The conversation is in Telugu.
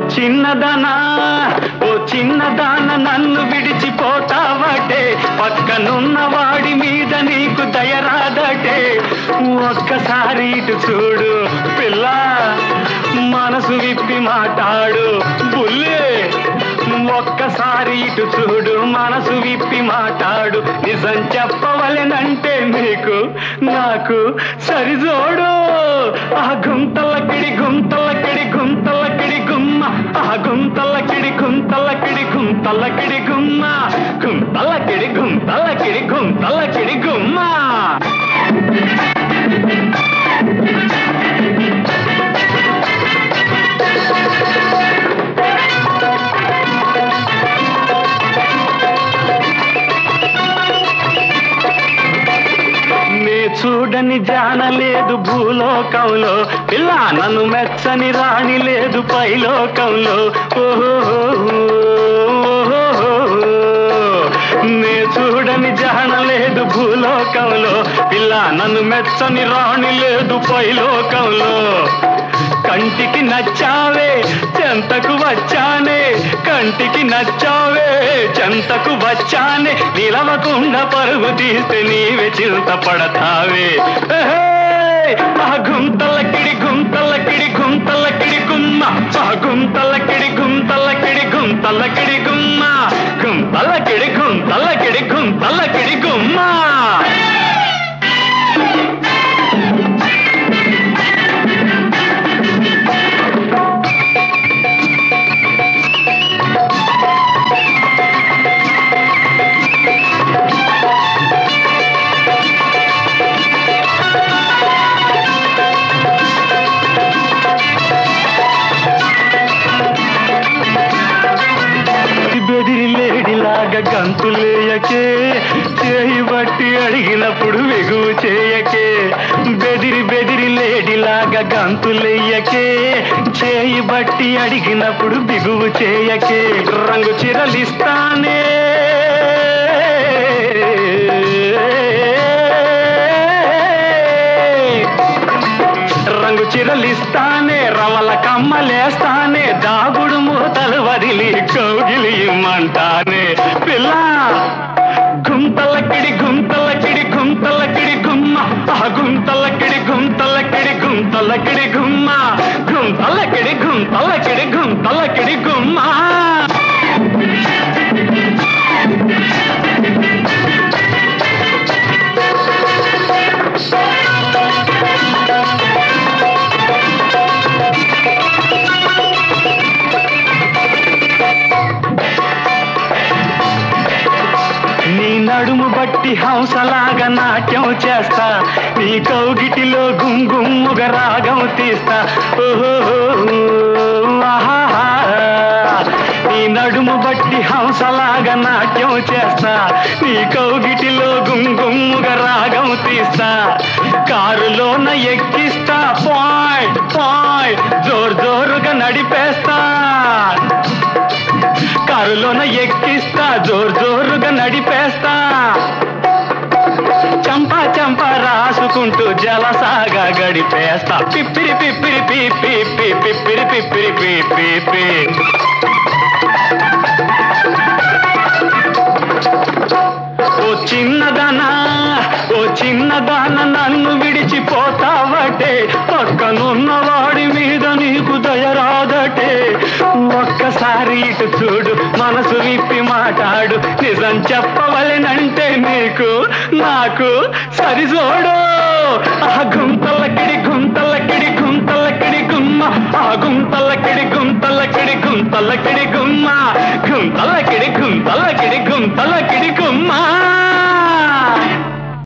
చిన్నదానా ఓ చిన్నదాన నన్ను విడిచిపోతావటే పక్కనున్న వాడి మీద నీకు దయరాదటే ఒక్కసారి ఇటు చూడు పిల్ల మనసు విప్పి మాట్లాడు బుల్లే ఒక్కసారి ఇటు చూడు మనసు విప్పి మాట్లాడు నిజం చెప్పవలెనంటే నీకు నాకు సరిజోడు ఆ గుంతలకిడి గుంతలకిడి గుంతలకిడి గుమ్మ ఆ గుంతలకిడి గుంతలకిడి గుంతలకిడి గుమ్మ గుంతలకిడి గుంతలకిడి గుంతలకిడి గుమ్మ నే చూడని జాన లేదు భూలోకంలో పిల్ల నన్ను మెచ్చని రాణి లేదు పైలోకంలో ఓహో నే చూడని జాన లేదు భూలోకంలో పిల్ల నన్ను మెచ్చని రాణి లేదు పైలోకంలో కంటికి నచ్చావే చెంతకు వచ్చానే కంటికి నచ్చావే చెంతకు వచ్చానే నిలవకుండా పరుగు తీస్తే నీవే చింత పడతావే ఆ గుంతలకిడి గుంతలకిడి గుంతలకిడి గుమ్మ ఆ గుంతలకిడి గుంతలకిడి గుంతలకిడి గుమ్మ గుంతలకిడి గుంతలకిడి గుంతలకిడి గుమ్మ బెదిరి లేడిలాగా గంతులేయకే చేయి బట్టి అడిగినప్పుడు వెగువు చేయకే బెదిరి బెదిరి లేడిలాగా గంతులేయకే చేయి బట్టి అడిగినప్పుడు బిగువు చేయకే రంగు చిరలిస్తానే రంగు చిరలిస్తానే రవల కమ్మలేస్తానే దాగుడు మూతలు వదిలి కౌగిలి ఇమ్మంటానే పిల్ల గుంతలకిడి గుంతలకిడి గుంతలకిడి గుమ్మ ఆ గుంతలకిడి గుంతలకిడి గుంతలకిడి గుమ్మ గుంతలకిడి గుంతలకిడి గుంతలకిడి గుమ్మ నీ నడుము బట్టి హంసలాగా నాట్యం చేస్తా నీ కౌగిటిలో గుంగుమ్ముగా రాగం తీస్తా ఓహో ఆహాహా. నీ నడుము బట్టి హంసలాగా నాట్యం చేస్తా నీ కౌగిటిలో గుంగుమ్ముగా రాగం తీస్తా కారులోన ఎక్కిస్తా పాయ్ పాయ్ జోరు జోరుగా నడిపేస్తా కారులోన ఎక్కిస్తా జోరు జోరుగా నడిపేస్తా చంపా చంపా రాసుకుంటూ జలసాగా గడిపేస్తా పిప్పిరి పిప్పిరి పీ పీ పీ పిప్పిరి పిప్పిరి పీ పీ పీ ఓ చిన్నదానా ఓ చిన్నదాన నన్ను విడిచిపోతావటే పక్కనున్న వాడి మీద నీకు దయరాదటే ఒక్కసారి ఇటు చూడు మనసు విప్పి మాట్లాడు నిజం చెప్పవలెనంటే నీకు నాకు సరిజోడు ఆ గుంతలకిడి గుంతలకిడి గుంతలకిడి గుమ్మ ఆ గుంతలకిడి గుంతలకిడి గుంతలకిడి గుమ్మ గుంతలకిడి గుంతలకిడి